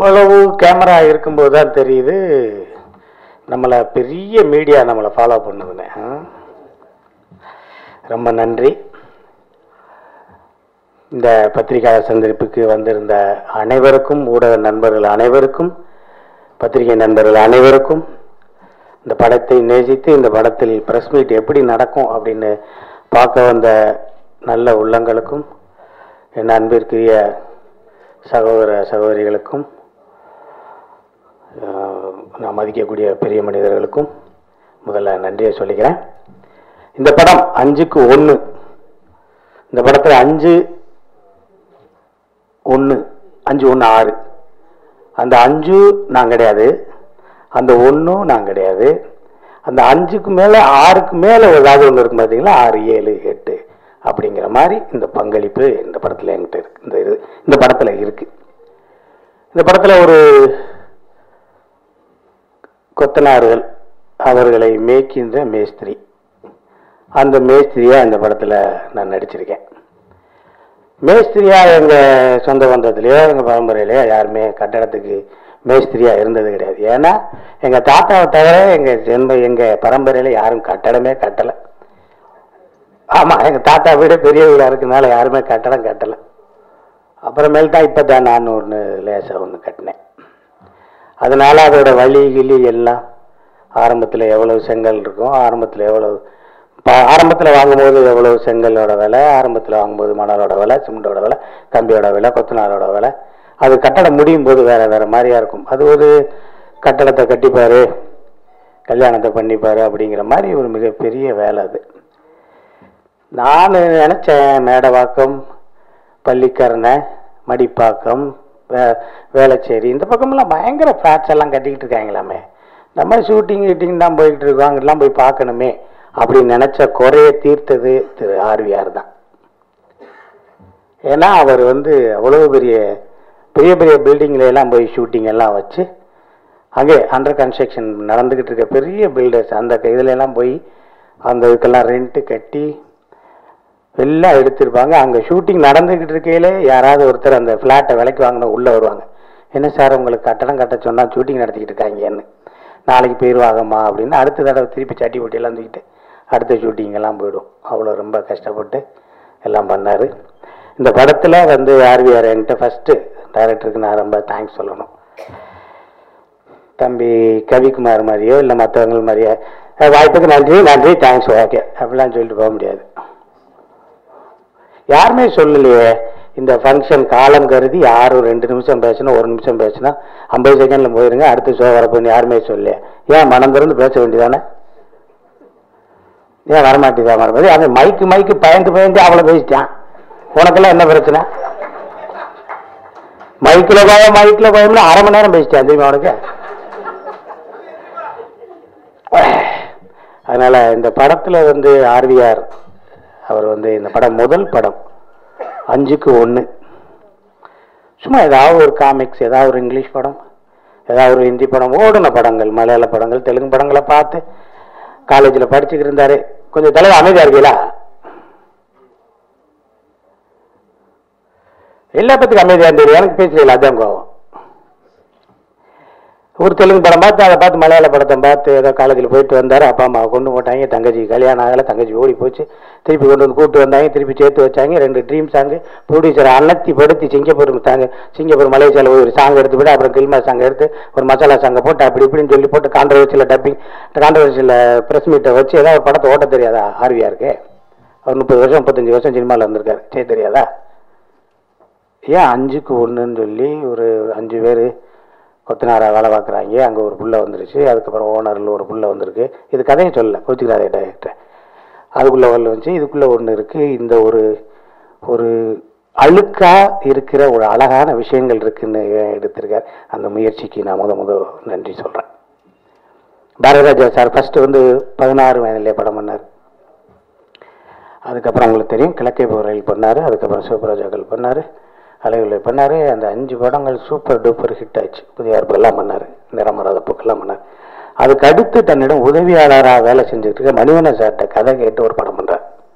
இவ்வளவு கேமரா இருக்கும்போது தான் தெரியுது நம்மளை பெரிய மீடியா நம்மளை ஃபாலோ பண்ணுதுன்னு ஆ? ரொம்ப நன்றி இந்த பத்திரிகையாளர் சந்திப்புக்கு வந்திருந்த அனைவருக்கும் ஊடக நண்பர்கள் அனைவருக்கும் பத்திரிகை நண்பர்கள் அனைவருக்கும் இந்த படத்தை நேசித்து இந்த படத்தில் பிரஸ் மீட் எப்படி நடக்கும் அப்படின்னு பார்க்க வந்த நல்ல உள்ளங்களுக்கும் என் அன்பிற்குரிய சகோதர சகோதரிகளுக்கும் ஆஹ், நான் மதிக்கக்கூடிய பெரிய மனிதர்களுக்கும் முதல்ல நன்றியை சொல்லிக்கிறேன் இந்த படம் அஞ்சுக்கு ஒன்று இந்த படத்தில் அஞ்சு ஒன்று அஞ்சு ஒன்று ஆறு அந்த அஞ்சு நான் கிடையாது அந்த ஒன்றும் நான் கிடையாது அந்த அஞ்சுக்கு மேலே ஆறுக்கு மேலே ஏதாவது ஒன்று இருக்கும் பார்த்தீங்களா ஆறு ஏழு எட்டு அப்படிங்கிற மாதிரி இந்த பங்களிப்பு இந்த படத்தில் என்கிட்ட இருக்கு இந்த இது இந்த படத்தில் இருக்கு இந்த படத்தில் ஒரு கொத்தனார்கள் அவர்களை மேய்க்கின்ற மேஸ்திரி அந்த மேஸ்திரியா இந்த படத்தில் நான் நடிச்சிருக்கேன் மேஸ்திரியா எங்க சொந்த பந்தத்திலேயோ எங்க பரம்பரையிலையோ யாருமே கட்டடத்துக்கு மேஸ்திரியா இருந்தது கிடையாது ஏன்னா எங்க தாத்தாவை தவிர எங்க ஜென்ம எங்க பரம்பரையில யாரும் கட்டடமே கட்டல ஆமா எங்க தாத்தா வீடு பெரிய வீடா இருக்கனால யாருமே கட்டடம் கட்டல அப்புறமேல் தான் இப்போ தான் நான் ஒன்று லேசாக ஒன்று கட்டினேன் அதனால அதோட வழி கிளி எல்லாம் ஆரம்பத்தில் எவ்வளவு செங்கல் இருக்கும் ஆரம்பத்தில் எவ்வளவு ஆரம்பத்தில் வாங்கும்போது எவ்வளவு செங்கலோட விலை ஆரம்பத்தில் வாங்கும்போது மணலோட விலை சிமெண்டோட விலை கம்பியோட விலை கொத்தனாரோட விலை அது கட்டடம் முடியும் போது வேற வேற மாதிரியா இருக்கும் அது ஒரு கட்டடத்தை கட்டிப்பாரு கல்யாணத்தை பண்ணிப்பாரு அப்படிங்கிற மாதிரி ஒரு மிகப்பெரிய வேலை அது நான் நினைச்சேன் மேடவாக்கம் பள்ளிக்கரணை மடிப்பாக்கம் வே வேளச்சேரி இந்த பக்கமெல்லாம் பயங்கர ஃப்ளாட்ஸ் எல்லாம் கட்டிக்கிட்டு இருக்காங்களாமே நம்ம ஷூட்டிங் கீட்டிங் தான் போய்கிட்டு இருக்கோம் அங்கெல்லாம் போய் பார்க்கணுமே அப்படின்னு நினைச்ச குறைய தீர்த்தது திரு ஆர்விஆர் தான் ஏன்னா அவர் வந்து அவ்வளவு பெரிய பெரிய பெரிய பில்டிங்ல எல்லாம் போய் ஷூட்டிங் எல்லாம் வச்சு அங்கே அண்டர் கன்ஸ்ட்ரக்ஷன் நடந்துக்கிட்டு இருக்க பெரிய பில்டர்ஸ் அந்த இதுல எல்லாம் போய் அந்த இதுக்கெல்லாம் ரெண்ட்டு கட்டி எல்லாம் எடுத்திருப்பாங்க அங்கே ஷூட்டிங் நடந்துக்கிட்டு இருக்கையிலே யாராவது ஒருத்தர் அந்த ஃப்ளாட்டை விலைக்கு வாங்கின உள்ளே வருவாங்க என்ன சார் உங்களுக்கு கட்டடம் கட்ட சொன்னால் ஷூட்டிங் நடத்திக்கிட்டு இருக்காங்கன்னு நாளைக்கு போயிடுவாங்கம்மா அப்படின்னு அடுத்த தடவை திருப்பி சட்டி போட்டி எல்லாம் தூக்கிட்டு அடுத்த ஷூட்டிங் எல்லாம் போயிடும் அவ்வளோ ரொம்ப கஷ்டப்பட்டு எல்லாம் பண்ணார் இந்த படத்தில் வந்து ஆர்விஆர் என்கிட்ட ஃபஸ்ட்டு டைரக்டருக்கு நான் ரொம்ப தேங்க்ஸ் சொல்லணும் தம்பி கவிக்குமார் மாதிரியோ இல்லை மற்றவங்க மாதிரியோ "அஹ், வாய்ப்புக்கு நன்றி நன்றி தேங்க்ஸ் ஓகே அப்படிலாம் சொல்லிட்டு போக முடியாது யாருமே சொல்லலையே இந்த ஃபங்க்ஷன் காலம் கருதி யாரும் ரெண்டு நிமிஷம் பேசணும் ஒரு நிமிஷம் பேசினா ஐம்பது செகண்ட்ல போயிருங்க அடுத்த ஷோ வரப்போன்னு யாருமே சொல்லல ஏன் மனம் திறந்து பேச வேண்டியதானே ஏன் வரமாட்டேதா மரபதி அவன் மைக்கு மைக்கு பயந்து பயந்து அவளை பேசிட்டான் உனக்கெல்லாம் என்ன பிரச்சனை மைக்கில் பயம் மைக்கில் பயம்னு அரை மணி நேரம் பேசிட்டான் தெரியுமா உனக்கு அதனால இந்த படத்துல வந்து ஆர்விஆர் அவர் வந்து இந்த படம் முதல் படம் அஞ்சுக்கு ஒன்று சும்மா ஏதாவது ஒரு காமிக்ஸ் ஏதாவது ஒரு இங்கிலீஷ் படம் ஏதாவது ஒரு ஹிந்தி படம் ஓடின படங்கள் மலையாள படங்கள் தெலுங்கு படங்களை பார்த்து காலேஜில் படிச்சுக்கிட்டு இருந்தாரு கொஞ்சம் தலைவர் அமைதியா இருக்கீங்களா எல்லாத்துக்கும் அமைதியா இருந்தது எனக்கு பேசுறீங்களா அதான் கோவம் ஒரு தெலுங்கு படம் பார்த்து அதை பார்த்து மலையாள படத்தை பார்த்து ஏதோ காலேஜில் போயிட்டு வந்தார் அப்பா அம்மா கொண்டு போட்டாங்க தங்கச்சி கல்யாணம் ஆகலை தங்கச்சி ஓடி போச்சு திருப்பி கொண்டு வந்து கூப்பிட்டு வந்தாங்க திருப்பி சேர்த்து வச்சாங்க ரெண்டு ட்ரீம் சாங்கு ப்ரொடியூசர் அன்னத்தி படுத்தி சிங்கப்பூர் சாங் சிங்கப்பூர் மலேசியாவில் போய் ஒரு சாங் எடுத்து விட்டு அப்புறம் கில்மா சாங் எடுத்து ஒரு மசாலா சாங்கை போட்டு அப்படி இப்படின்னு சொல்லி போட்டு கான்ட்ரவர்சியில் டப்பிங் கான்ட்ரவர்சியில் ப்ரெஸ் மீட்டை வச்சு ஏதாவது ஒரு படத்தை ஓட்ட தெரியாதா ஆர்வியா இருக்கு அவர் முப்பது வருஷம் முப்பத்தஞ்சு வருஷம் சினிமாவில் இருந்திருக்காரு சரி தெரியாதா ஏன் அஞ்சுக்கு ஒன்றுன்னு சொல்லி ஒரு அஞ்சு பேர் கொத்தனாரா வேலை பார்க்குறாங்க அங்கே ஒரு புள்ள வந்துருச்சு அதுக்கப்புறம் ஓனரில் ஒரு புள்ள வந்திருக்கு இது கதையை சொல்லல கோச்சிக்கிறாரே டைரக்டர் அதுக்குள்ளே ஒன்று வந்துச்சு இதுக்குள்ளே ஒன்று இருக்குது இந்த ஒரு ஒரு அழுக்கா இருக்கிற ஒரு அழகான விஷயங்கள் இருக்குன்னு எடுத்திருக்கார் அந்த முயற்சிக்கு நான் முத முத நன்றி சொல்கிறேன் பாரதிராஜா சார் ஃபர்ஸ்ட் வந்து பதினாறு வயதிலே படம் பண்ணார் அதுக்கப்புறம் உங்களுக்கு தெரியும் கிழக்கே போர் ரயில் பண்ணார் அதுக்கப்புறம் சிவபராஜாக்கள் பண்ணார் அலைகளை பண்ணார் அந்த அஞ்சு படங்கள் சூப்பர் டூப்பர் ஹிட் ஆச்சு புதிய எல்லாம் பண்ணார் நிறமராத பூக்கெல்லாம் பண்ணார் அதுக்கு அடுத்து தன்னிடம் உதவியாளராக வேலை செஞ்சுட்டு இருக்க மணிவண்ணன் சார்கிட்ட கதை கேட்டு ஒரு படம் பண்ணுறார்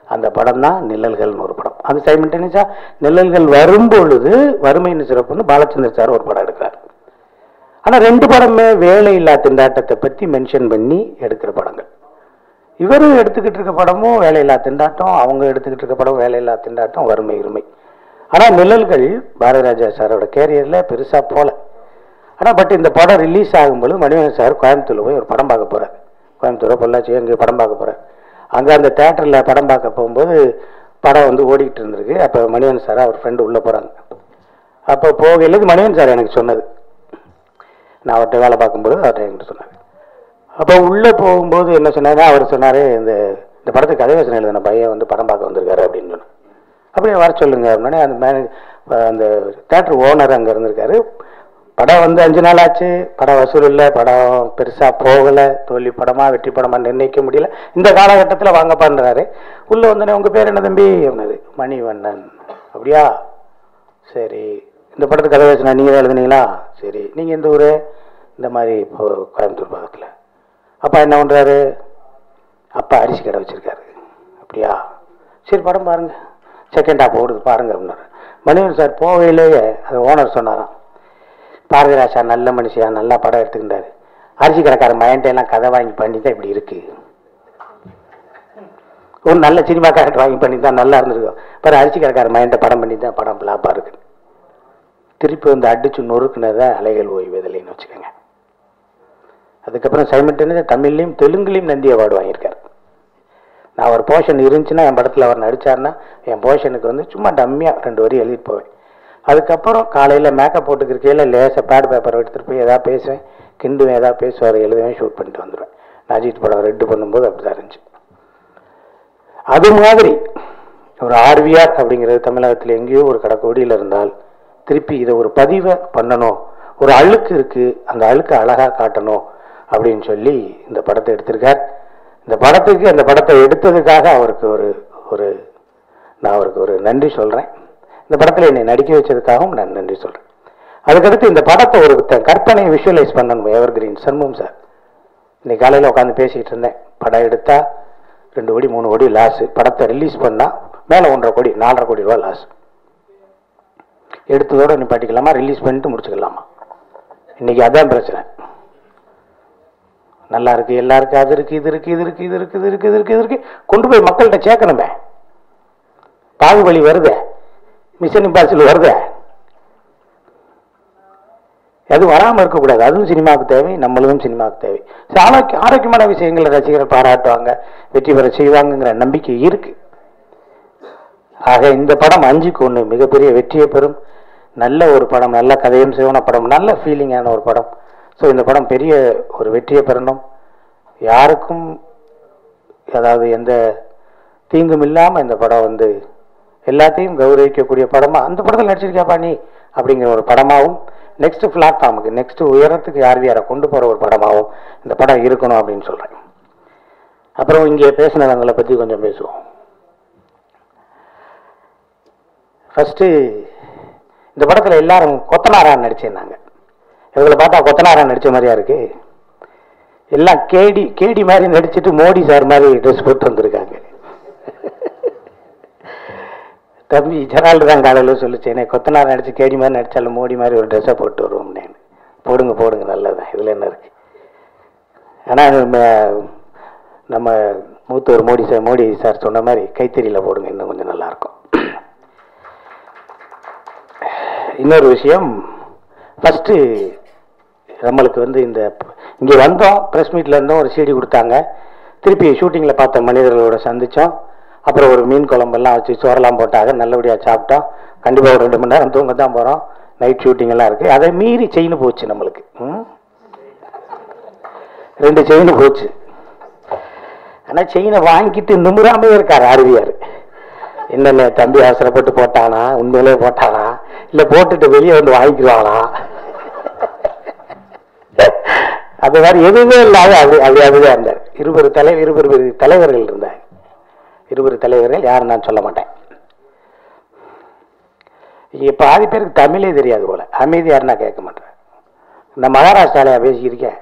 அந்த படம் தான் நிழல்கள்னு ஒரு படம் அது சைமல்டேனியஸாக நிழல்கள் வரும்பொழுது வறுமையின் சிறப்புன்னு பாலச்சந்திர சார் ஒரு படம் எடுக்கிறார் ஆனால் ரெண்டு படமே வேலையில்லா திண்டாட்டத்தை பற்றி மென்ஷன் பண்ணி எடுக்கிற படங்கள் இவரும் எடுத்துக்கிட்டு இருக்க படமும் வேலையில்லா திண்டாட்டம் அவங்க எடுத்துக்கிட்டு இருக்க படம் வேலையில்லா திண்டாட்டம் வறுமை இருமை ஆனால் நிழல்கள் பாரதிராஜா சாரோட கேரியரில் பெருசாக போல ஆனால் பட் இந்த படம் ரிலீஸ் ஆகும்பொழுது மணிவண்ணன் சார் கோயம்புத்தூர்ல போய் ஒரு படம் பார்க்க போகிறார் கோயம்புத்தூர் பொள்ளாச்சி அங்கே படம் பார்க்க போகிறார் அங்கே அந்த தேட்டரில் படம் பார்க்க போகும்போது படம் வந்து ஓடிக்கிட்டு இருந்திருக்கு அப்போ மணிவண்ணன் சார் அவர் ஃப்ரெண்டு உள்ளே போகிறாங்க அப்போ போகையில மணிவன் சார் எனக்கு சொன்னது நான் அவர்கிட்ட வேலை பார்க்கும்போது அவர்கிட்ட என்கிட்ட சொன்னார் அப்போ உள்ளே போகும்போது என்ன சொன்னாரு அவர் சொன்னார் இந்த இந்த படத்துக்கு கதை வசனம் எழுதின பையன் வந்து படம் பார்க்க வந்திருக்காரு அப்படின்னு சொன்னார் அப்படியே வர சொல்லுங்க அப்படின்னே அந்த மேனேஜ் அந்த தேட்டர் ஓனர் அங்கே இருந்திருக்காரு படம் வந்து அஞ்சு நாள் ஆச்சு படம் வசூல் இல்லை படம் பெருசாக போகலை தோல்வி படமா வெற்றி படமா நிர்ணயிக்க முடியல இந்த காலகட்டத்தில் வாங்க பண்ணுறாரு உள்ளே வந்தோடனே உங்கள் பேர் என்ன தம்பி அப்படின்னாரு மணிவண்ணன் அப்படியா சரி இந்த படத்துக்கு கதை வச்சுனா நீங்கள் தான் எழுதுனீங்களா சரி நீங்கள் எந்த ஊர் இந்த மாதிரி இப்போ கோயம்புத்தூர் பக்கத்தில் அப்பா என்ன பண்ணுறாரு அப்பா அரிசி கடை வச்சுருக்காரு அப்படியா சரி படம் பாருங்க செகண்ட் ஹாஃப் ஓடுது பாருங்க அப்படின்னாரு மணிவன் சார் போகையிலேயே அது ஓனர் சொன்னாராம் பாரதிராஜா நல்ல மனுஷியா நல்லா படம் எடுத்துக்கிட்டாரு அரிசி கடைக்கார மைண்ட எல்லாம் கதை வாங்கி பண்ணி தான் இப்படி இருக்கு ஒரு நல்ல சினிமா கேரக்டர் வாங்கி பண்ணி தான் நல்லா இருந்திருக்கும் பாரு அரிசி கடைக்கார மைண்ட படம் பண்ணி தான் படம் பிளாப்பா இருக்கு திருப்பி வந்து அடிச்சு நொறுக்குனதை அலைகள் ஓய்வதில்லைன்னு வச்சுக்கோங்க அதுக்கப்புறம் சைமல்டேனியஸாக தமிழ்லையும் தெலுங்குலையும் நந்தி அவார்டு வாங்கியிருக்காரு நான் ஒரு போர்ஷன் இருந்துச்சுன்னா என் படத்தில் அவர் நடிச்சாருன்னா என் போர்ஷனுக்கு வந்து சும்மா டம்மியாக ரெண்டு வரி எழுதிட்டு போவேன் அதுக்கப்புறம் காலையில் மேக்கப் போட்டுக்கிறக்கையில் லேசாக பேட் பேப்பர் எடுத்துகிட்டு போய் எதாவது பேசுவேன் கிண்டுவேன் எதாவது பேசுவார் எழுதுவேன் ஷூட் பண்ணிட்டு வந்துடுவேன் நான் அஜித் படம் ரெட்டு பண்ணும்போது அப்படி தான் இருந்துச்சு அது மாதிரி ஒரு ஆர்விஆர் அப்படிங்கிறது தமிழகத்தில் எங்கேயோ ஒரு கடைக்கோடியில் இருந்தால் திருப்பி இதை ஒரு பதிவை பண்ணணும் ஒரு அழுக்கு இருக்கு அந்த அழுக்கை அழகாக காட்டணும் அப்படின்னு சொல்லி இந்த படத்தை எடுத்திருக்கார் இந்த படத்துக்கு அந்த படத்தை எடுத்ததுக்காக அவருக்கு ஒரு ஒரு நான் அவருக்கு ஒரு நன்றி சொல்கிறேன் இந்த படத்தில் என்னை நடிக்க வச்சதுக்காகவும் நான் நன்றி சொல்கிறேன் அதுக்கடுத்து இந்த படத்தை ஒரு த- கற்பனையை விஷுவலைஸ் பண்ணணும் எவர் கிரீன் சண்முகம் சார் இன்னைக்கு காலையில் உட்காந்து பேசிக்கிட்டு இருந்தேன் படம் எடுத்தா ரெண்டு கோடி மூணு கோடி லாஸ் படத்தை ரிலீஸ் பண்ணா மேலே ஒன்றரை கோடி நாலரை கோடி ரூபா லாஸ் எடுத்ததோட நிப்பாட்டிக்கலாமா ரிலீஸ் பண்ணிட்டு முடிச்சுக்கலாமா இன்னைக்கு அதான் பிரச்சனை நல்லா இருக்கு எல்லாருக்கும் அது இருக்கு இது இருக்கு இது இருக்கு இது இருக்கு இது இருக்கு இது இருக்கு இது இருக்கு கொண்டு போய் மக்கள்கிட்ட சேர்க்கணுமே பாகுபலி வருதே மிஷன் இம்பாசிபிள் வருதே அது வராமல் இருக்கக்கூடாது அதுவும் சினிமாவுக்கு தேவை நம்மளும் சினிமாவுக்கு தேவை சரி, ஆரோக்கிய ஆரோக்கியமான விஷயங்களை ரசிகர்கள் பாராட்டுவாங்க வெற்றி பெற செய்வாங்கங்கிற நம்பிக்கை இருக்கு ஆக இந்த படம் அஞ்சுக்கு ஒன்று மிகப்பெரிய வெற்றியை பெறும் நல்ல ஒரு படம் நல்ல கதையும் சிவன படம் நல்ல ஃபீலிங்கான ஒரு படம் ஸோ இந்த படம் பெரிய ஒரு வெற்றியை பெறணும் யாருக்கும் அதாவது எந்த தீங்கும் இல்லாமல் இந்த படம் வந்து எல்லாத்தையும் கௌரவிக்கக்கூடிய படமா அந்த படத்தில் நடிச்சிருக்கியாப்பா நீ அப்படிங்கிற ஒரு படமாகவும் நெக்ஸ்ட் பிளாட்ஃபார்முக்கு நெக்ஸ்ட் உயரத்துக்கு யார் யாரை கொண்டு போகிற ஒரு படமாகவும் இந்த படம் இருக்கணும் அப்படின்னு சொல்கிறேன் அப்புறம் இங்கே பேசினவங்களை பற்றி கொஞ்சம் பேசுவோம் ஃபஸ்ட்டு இந்த படத்தில் எல்லாரும் கொத்தனாரா நடிச்சிருந்தாங்க இவங்களை பார்த்தா கொத்தனாரா நடிச்ச மாதிரியா இருக்கு எல்லாம் கேடி கேடி மாதிரி நடிச்சிட்டு மோடி சார் மாதிரி ட்ரெஸ் போட்டு வந்திருக்காங்க தம்பி ஜெரால்டு தான் காலையில் சொல்லிச்சு என்னை கொத்தனார் நடிச்சு கேடி மாதிரி நடிச்சாலும் மோடி மாதிரி ஒரு ட்ரெஸ்ஸை போட்டு வருவோம் நான் போடுங்க போடுங்க நல்லதுதான் இதில் என்ன இருக்கு ஆனால் நம்ம நம்ம மூத்தவர் மோடி சார் மோடி சார் சொன்ன மாதிரி கைத்தறியில் போடுங்க இன்னும் கொஞ்சம் நல்லா இருக்கும் இன்னொரு விஷயம் ஃபஸ்ட்டு நம்மளுக்கு வந்து இந்த இங்கே வந்தோம் ப்ரெஸ் மீட்டில் இருந்தோம் ஒரு சீடி கொடுத்தாங்க திருப்பி ஷூட்டிங்கில் பார்த்த மனிதர்களோட சந்தித்தோம் அப்புறம் ஒரு மீன் குழம்பெல்லாம் வச்சு சோறெல்லாம் போட்டாங்க நல்லபடியாக சாப்பிட்டோம் கண்டிப்பாக ஒரு ரெண்டு மணி நேரம் தூங்க தான் போகிறோம் நைட் ஷூட்டிங் எல்லாம் இருக்குது அதை மீறி செயின் போச்சு நம்மளுக்கு ம்? ரெண்டு செயின் போச்சு ஆனால் செயினை வாங்கிட்டு நிமிராமே இருக்கார் ஆர்வியார் என்னென்ன தம்பி அவசரப்பட்டு போட்டானா உண்மையிலே போட்டானா இல்லை போட்டுட்டு வெளியே வந்து வாங்கிக்குவானா அது மாதிரி எதுவுமே இல்லாத அப்படி அப்படி அப்படிதான் இருந்தார் இருபது தலை இருபது தலைவர்கள் இருந்தார் இருபது தலைவர்கள் யாரும் நான் சொல்ல மாட்டேன் இங்க பாதி பேருக்கு தமிழே தெரியாது போல அமைதியார் நான் கேட்க மாட்டேன் நான் மகாராஷ்டிராலையா பேசியிருக்கேன்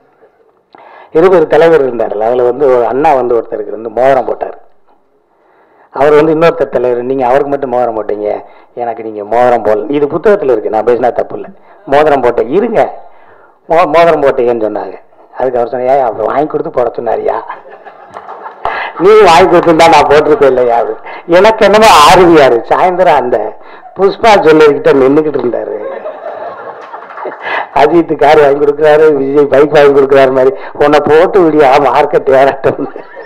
இருபது தலைவர் இருந்தார்கள் அதில் வந்து ஒரு அண்ணா வந்து ஒருத்தருக்கு வந்து மோதிரம் போட்டார் அவர் வந்து இன்னொருத்தர் தலைவர் நீங்கள் அவருக்கு மட்டும் மோதிரம் போட்டீங்க எனக்கு நீங்கள் மோதிரம் போடல இது புத்தகத்தில் இருக்கு நான் பேசினா தப்பு இல்லை மோதிரம் போட்டேன் இருங்க மோ மோதிரம் போட்டீங்கன்னு சொன்னாங்க அதுக்கு அவர் சொன்னா "ஏய், அவர் வாங்கி கொடுத்து போட சொன்னாரியா நீ வாங்கி கொடுத்துருந்தா நான் போட்டிருக்கேன் இல்லையா அது எனக்கு என்னமோ ஆர்வியாரு சாயந்தரம் அந்த புஷ்பா சொல்லிக்கிட்ட நின்றுக்கிட்டு இருந்தாரு அஜித் கார் வாங்கி கொடுக்குறாரு விஜய் பைக் வாங்கி கொடுக்குறாரு மாதிரி உன்னை போட்டு விடியா மார்க்கெட் ஏறட்டும்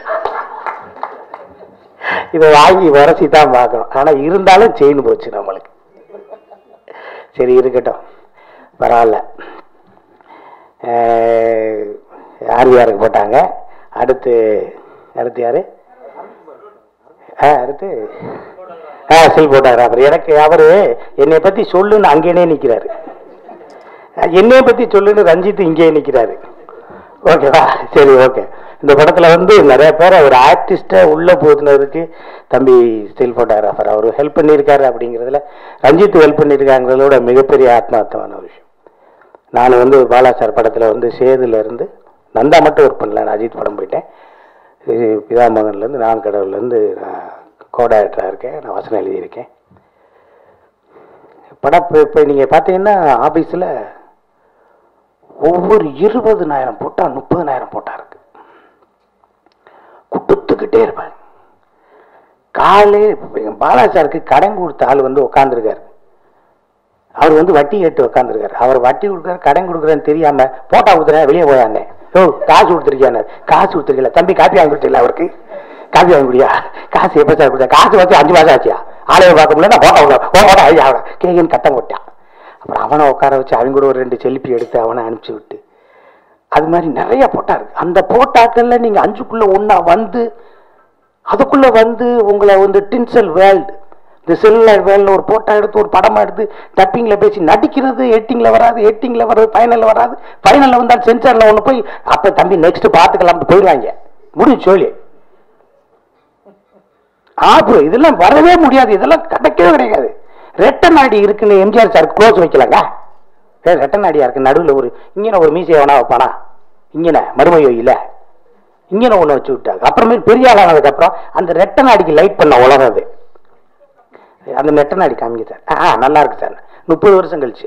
இதை வாங்கி உரசி தான் பார்க்கணும் ஆனா இருந்தாலும் செயின் போச்சு நம்மளுக்கு சரி இருக்கட்டும் பரவாயில்ல ஆர்விஆருக்கு போட்டாங்க அடுத்து அடுத்து யாரு ஆ அடுத்து ஆ சில் போட்டாரு அப்புறம் எனக்கு அவரு என்னை பத்தி சொல்லுன்னு அங்கேனே நிக்கிறாரு என்னைய பத்தி சொல்லுன்னு ரஞ்சித் இங்கே நிக்கிறாரு ஓகேவா சரி ஓகே இந்த படத்துல வந்து நிறைய பேர் ஒரு ஆர்டிஸ்ட உள்ள போதுனதுக்கு தம்பி ஸ்டில் போட்டோகிராஃபர் அவர் ஹெல்ப் பண்ணியிருக்காரு அப்படிங்கிறதுல ரஞ்சித் ஹெல்ப் பண்ணியிருக்காங்கிறதோட மிகப்பெரிய ஆத்மார்த்தமான ஒரு விஷயம் நான் வந்து பாலா சார் படத்துல வந்து சேதுல இருந்து நந்தா மட்டும் ஒர்க் பண்ணல நான் அஜித் படம் போயிட்டேன் இது பிதாமகன்லேருந்து நான் கடவுள்லேருந்து நான் கோடாக்டராக இருக்கேன் நான் வசனம் எழுதியிருக்கேன் படம் இப்போ இப்போ நீங்கள் பார்த்தீங்கன்னா ஆஃபீஸில் ஒவ்வொரு இருபதுனாயிரம் போட்டா முப்பதுனாயிரம் போட்டா இருக்கு குடுத்துக்கிட்டே இருப்பாங்க காலே பாலா சாருக்கு கடன் கொடுத்த ஆள் வந்து உட்காந்துருக்காரு அவர் வந்து வட்டி கேட்டு உட்காந்துருக்காரு அவர் வட்டி கொடுக்குறாரு கடன் கொடுக்குறேன்னு தெரியாம போட்டா கொடுத்துறேன் வெளியே போயாங்க ஓ காசு கொடுத்துருக்கியான்னு காசு கொடுத்துருக்கல தம்பி காப்பி வாங்கி கொடுத்துல அவருக்கு காப்பி வாங்கி குடியா காசு எப்போ சார் கொடுத்தா காசு வச்சு அஞ்சு மாசம் ஆச்சியா ஆளைய பார்க்க முடியல நான் போட்டா விட ஓ போட்டா ஐயா கேக்குன்னு கட்டம் போட்டான் அப்புறம் அவனை உட்கார வச்சு அவங்க கூட ஒரு ரெண்டு செல்ஃபி எடுத்து அவனை அனுப்பிச்சு விட்டு அது மாதிரி நிறைய போட்டா இருக்கு அந்த போட்டாக்கள்ல நீங்க அஞ்சுக்குள்ள ஒண்ணா வந்து அதுக்குள்ள வந்து உங்களை வந்து டின்சல் வேர்ல்டு இந்த செல்லுலர் வேர்ல்டு ஒரு போட்டோ எடுத்து ஒரு படமா எடுத்து டப்பிங்ல பேசி நடிக்கிறது எட்டிங்ல வராது எட்டிங்ல வராது ஃபைனல்ல வராது ஃபைனல்ல வந்தால் சென்சார்ல ஒன்று போய் அப்ப தம்பி நெக்ஸ்ட் பார்த்துக்கலாம்னு போயிடுவாங்க முடிஞ்சு சொல்லி ஆப்பு இதெல்லாம் வரவே முடியாது இதெல்லாம் கிடைக்கவே கிடைக்காது ரெட்ட நாடி இருக்குன்னு எம்ஜிஆர் சார் க்ளோஸ் வைக்கலாங்க ஏ ரெட்ட நாடியா இருக்கு நடுவில் ஒரு இங்கன ஒரு மீசையை வேணா வைப்பானா இங்கன மருமையோ இல்ல இங்கன ஒண்ணு வச்சு விட்டாங்க அப்புறமே பெரிய ஆளானதுக்கு அப்புறம் அந்த ரெட்ட நாடிக்கு லைட் பண்ண உலகம் அது அந்த ரெட்ட நாடி காமிங்க சார் ஆ நல்லா இருக்கு சார் முப்பது வருஷம் கழிச்சு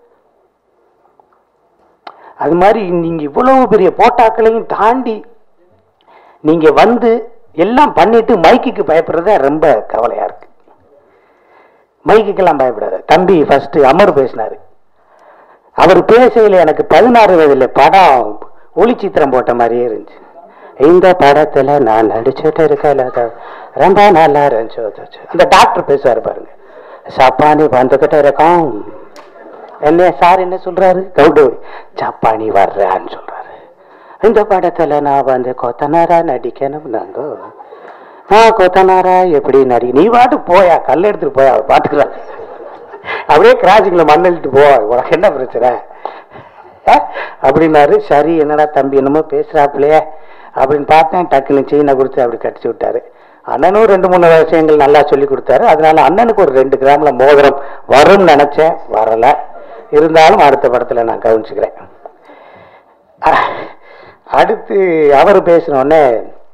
அது மாதிரி நீங்க இவ்வளவு பெரிய போட்டாக்களையும் தாண்டி நீங்க வந்து எல்லாம் பண்ணிட்டு மைக்குக்கு பயப்படுறத ரொம்ப கவலையா இருக்கு மைக்குக்கெல்லாம் பயப்படாத தம்பி ஃபர்ஸ்ட் அமர் பேசினாரு அவர் பேசையில எனக்கு பதினாறு வயதுல படம் ஒளிச்சித்திரம் போட்ட மாதிரியே இருந்துச்சு இந்த படத்துல நான் நடிச்சுட்டு இருக்கல ரொம்ப நல்லா இருந்துச்சு அந்த டாக்டர் பேசுவாரு பாருங்க சப்பானி வந்துகிட்டு இருக்கோம் என்ன சார் என்ன சொல்றாரு கவுடு சப்பானி வர்றான்னு சொல்றாரு இந்த படத்துல நான் வந்து கொத்தனாரா நடிக்கணும் நாங்க ஆ கொத்தனாரா எப்படி நடி நீ பாட்டு போயா கல் எடுத்துட்டு போயா அவர் பாத்துக்கிறான் அப்படியே கிராசிங்ல மண் அள்ளிட்டு போ உனக்கு என்ன பிரச்சனை அஹ்? அப்படின்னாரு சரி என்னடா தம்பி என்னமோ பேசுறாப்புலையே அப்படின்னு பார்த்தேன் டக்குன்னு செயினை கொடுத்து அப்படி கட்டிச்சு விட்டாரு அண்ணனும் ரெண்டு மூணு விஷயங்கள் நல்லா சொல்லி கொடுத்தாரு அதனால அண்ணனுக்கு ஒரு ரெண்டு கிராம்ல மோதிரம் வரும்னு நினைச்சேன் வரல இருந்தாலும் அடுத்த படத்துல நான் கவனிச்சுக்கிறேன் அஹ், அடுத்து அவர் பேசினோடனே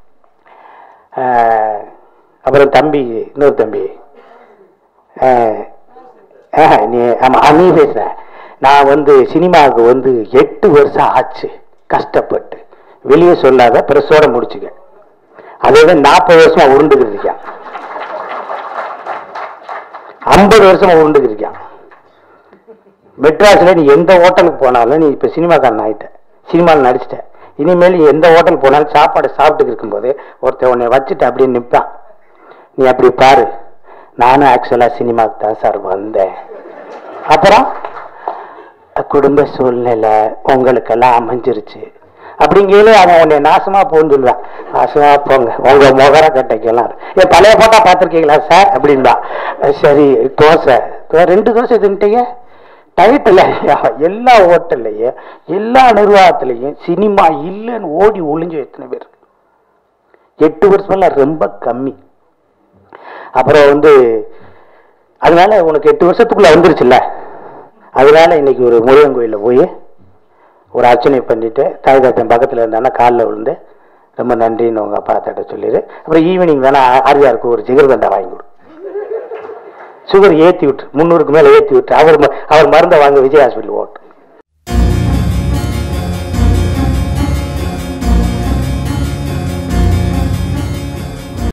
அப்புறம் தம்பி இன்னொரு தம்பி அஹ், ஆஹ், நீ ஆமா ஆ, நீ பேசுற நான் வந்து சினிமாவுக்கு வந்து எட்டு வருஷம் ஆச்சு கஷ்டப்பட்டு வெளியே சொல்லாத பிரஸோட முடிச்சுக்க அதே தான் நாற்பது வருஷமா உருண்டுகிட்டு இருக்கான் ஐம்பது வருஷமா உருண்டுகிட்டு இருக்கான் மெட்ராஸ்ல நீ எந்த ஹோட்டலுக்கு போனாலும் நீ இப்ப சினிமாக்காரன் ஆயிட்ட சினிமாவில் நடிச்சிட்ட இனிமேல் நீ எந்த ஹோட்டல் போனாலும் சாப்பாடு சாப்பிட்டு இருக்கும்போது ஒருத்தன் உன்னை வச்சுட்டு அப்படியே நிற்பான் நீ அப்படி பாரு நானும் ஆக்சுவலா சினிமாவுக்கு தான் சார் வந்தேன் அப்புறம் குடும்ப சூழ்நிலை உங்களுக்கெல்லாம் அமைஞ்சிருச்சு அப்படிங்கையில அவன் உன்னை நாசமா போன்னு சொல்லுவான் நாசமா போங்க உங்க முகர கட்டைக்கெல்லாம் என் பழைய போட்டா பார்த்துருக்கீங்களா சார் அப்படின்பா சரி தோசை தோ- ரெண்டு தோசை தின்ட்டீங்க டயத்தில் எல்லா ஹோட்டல்லையும் எல்லா நிர்வாகத்திலையும் சினிமா இல்லைன்னு ஓடி ஒளிஞ்சு எத்தனை பேர் எட்டு வருஷமெல்லாம் ரொம்ப கம்மி அப்புறம் வந்து அதனால உனக்கு எட்டு வருஷத்துக்குள்ள வந்துருச்சுல்ல அதனால இன்னைக்கு ஒரு முருகன் கோயிலில் போய் ஒரு அர்ச்சனை பண்ணிட்டு தாய் தாத்தன் பக்கத்தில் இருந்தானா காலில் விழுந்து ரொம்ப நன்றின்னு உங்கள் அப்பா அத்தாட்ட சொல்லிடு அப்புறம் ஈவினிங் வேணா ஆரியாருக்கு ஒரு ஜிகர்தண்டா வாங்கி கொடு சுகர் ஏற்றி விட்டு முந்நூறுக்கு மேலே ஏற்றி விட்டு அவர் ம- அவர் மருந்தை வாங்க விஜய் ஹாஸ்பிட்டல் ஓட்டு